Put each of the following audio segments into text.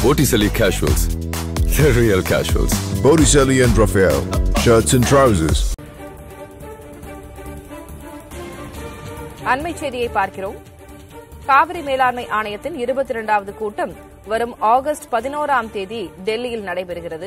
Botticelli Casuals. The real casuals. Botticelli and Raphael, shirts and trousers. அண்மை செய்தியை பார்க்கிறோம் காவிரி மேலாண்மை ஆணையத்தின் இருபத்தி இரண்டாவது கூட்டம் வரும் ஆகஸ்ட் பதினோராம் தேதி டெல்லியில் நடைபெறுகிறது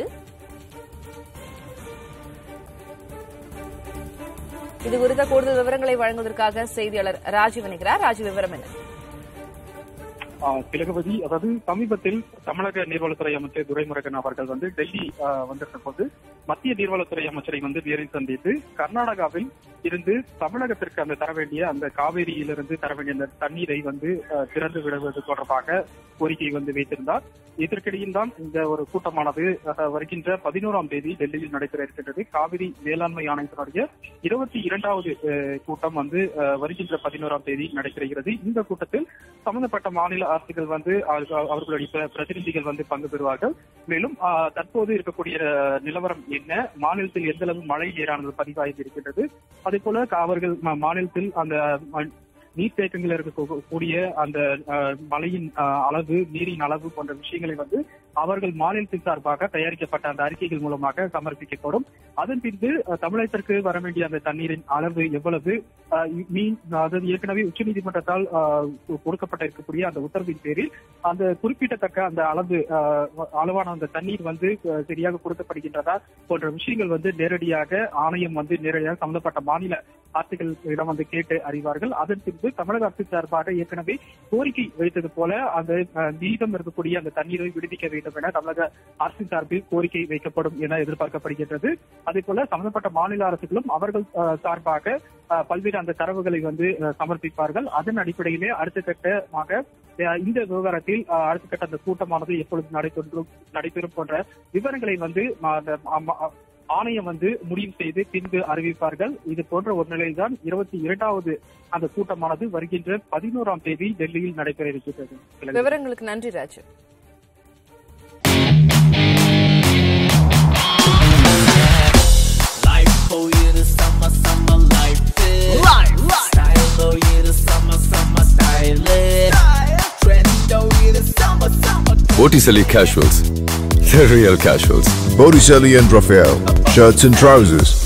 இது குறித்த கூடுதல் விவரங்களை வழங்குவதற்காக செய்தியாளர் ராஜீவ் இணைகிறார் ராஜீவ் விவரம் என்ன ஆஹ் திலகவதி அதாவது சமீபத்தில் தமிழக நீர்வளத்துறை அமைச்சர் துரைமுருகன் அவர்கள் வந்து டெல்லி ஆஹ் வந்திருந்த போது மத்திய நீர்வளத்துறை அமைச்சரை வந்து நேரில் சந்தித்து கர்நாடகாவில் இருந்து தமிழகத்திற்கு அந்த தர வேண்டிய அந்த காவேரியிலிருந்து தர வேண்டிய அந்த தண்ணீரை வந்து ஆஹ் திறந்து விடுவது தொடர்பாக கோரிக்கை வந்து வைத்திருந்தார் இதற்கிடையில் தான் இந்த ஒரு கூட்டமானது ஆஹ் வருகின்ற பதினோராம் தேதி டெல்லியில் நடைபெற இருக்கின்றது காவிரி வேளாண்மை ஆணையத்தினுடைய இருபத்தி இரண்டாவது ஆஹ் கூட்டம் வந்து ஆஹ் வருகின்ற பதினோராம் தேதி நடைபெறுகிறது இந்த கூட்டத்தில் சம்பந்தப்பட்ட மாநில அரசுகள் வந்து அவர்கள்- அவர்களுடைய பிர- பிரதிநிதிகள் வந்து பங்கு பெறுவார்கள் மேலும் ஆஹ், தற்போது இருக்கக்கூடிய அஹ், நிலவரம் என்ன மாநிலத்தில் எந்த அளவு மழை நீரானது பதிவாகி இருக்கின்றது அதே போல க- அவர்கள் ம- மாநிலத்தில் அந்த ம- நீர்த்தேக்கங்கள் இருக்கக்கூடிய அந்த அஹ், மழையின் அஹ், அளவு நீரின் அளவு போன்ற விஷயங்களை வந்து அவர்கள் மாநிலத்தின் சார்பாக தயாரிக்கப்பட்ட அந்த அறிக்கைகள் மூலமாக சமர்ப்பிக்கப்படும் அதன் பின்பு அஹ், தமிழகத்திற்கு வர வேண்டிய அந்த தண்ணீரின் அளவு எவ்வளவு அஹ், மீன் அதாவது ஏற்கனவே உச்சநீதிமன்றத்தால் அஹ், கொ- கொடுக்கப்பட்ட இருக்கக்கூடிய அந்த உத்தரவின் பேரில் அந்த குறிப்பிடத்தக்க அந்த அளவு அஹ், அளவான அந்த தண்ணீர் வந்து அஹ், சரியாக கொடுக்கப்படுகின்றதா போன்ற விஷயங்கள் வந்து நேரடியாக ஆணையம் வந்து நேரடியாக சம்பந்தப்பட்ட மாநில அரசுகளிடம் வந்து கேட்டு அறிவார்கள் அதன் பின்பு தமிழக அரசு சார்பாக ஏற்கனவே கோரிக்கை வைத்தது போல அந்த அஹ், மீதம் இருக்கக்கூடிய அந்த தண்ணீரை விடுவிக்க வேண்டும் என தமிழக அரசின் சார்பில் கோரிக்கை வைக்கப்படும் என எதிர்பார்க்கப்படுகின்றது அதே போல சம்பந்தப்பட்ட மாநில அரசுகளும் அவர்கள் அஹ், சார்பாக அஹ், பல்வேறு அந்த தரவுகளை வந்து அஹ், சமர்ப்பிப்பார்கள் அதன் அடிப்படையிலே அடுத்த கட்டமாக அஹ், இந்த விவகாரத்தில் அஹ், அடுத்த கட்ட அந்த கூட்டமானது எப்பொழுது நடைபெறும் நடைபெறும் போன்ற விவரங்களை வந்து ம- அந்த அம்ம- ஆணையம் வந்து முடிவு செய்து பின்பு அறிவிப்பார்கள் இது போன்ற ஒரு நிலையில்தான் இருபத்தி இரண்டாவது அந்த கூட்டமானது வருகின்ற பதினோராம் தேதி டெல்லியில் நடைபெற இருக்கிறது விவரங்களுக்கு நன்றி Raju Life for you the summer, summer life is. Life, life. Style for you the summer, summer style is. Trend for you the summer, summer. Botticelli Casuals. The real casuals. Botticelli and Raphael, shirts and trousers.